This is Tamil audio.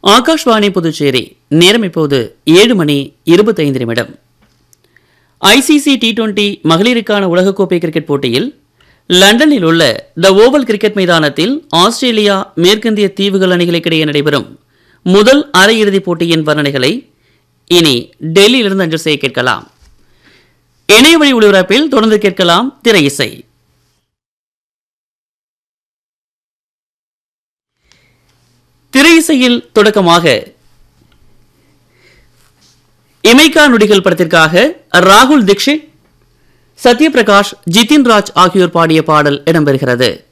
ஆகாஷ்வாணி புதுச்சேரி நேரம் இப்போது ஏழு மணி இருபத்தைந்து நிமிடம் ஐசிசி டி டுவெண்டி மகளிருக்கான உலகக்கோப்பை கிரிக்கெட் போட்டியில் லண்டனில் உள்ள த ஓவல் கிரிக்கெட் மைதானத்தில் ஆஸ்திரேலியா மேற்கிந்திய தீவுகள் அணிகளுக்கிடையே நடைபெறும் முதல் அரையிறுதிப் போட்டியின் வர்ணனைகளை இனி டெல்லியிலிருந்து அஞ்சல் செய்ய கேட்கலாம் இணையவழி ஒளிபரப்பில் தொடர்ந்து கேட்கலாம் திரை இசை திரை இசையில் தொடக்கமாக இமைக்கா நொடிகள் படத்திற்காக ராகுல் தீக்ஷித் சத்யபிரகாஷ் ஜிதின் ராஜ் ஆகியோர் பாடிய பாடல் இடம்பெறுகிறது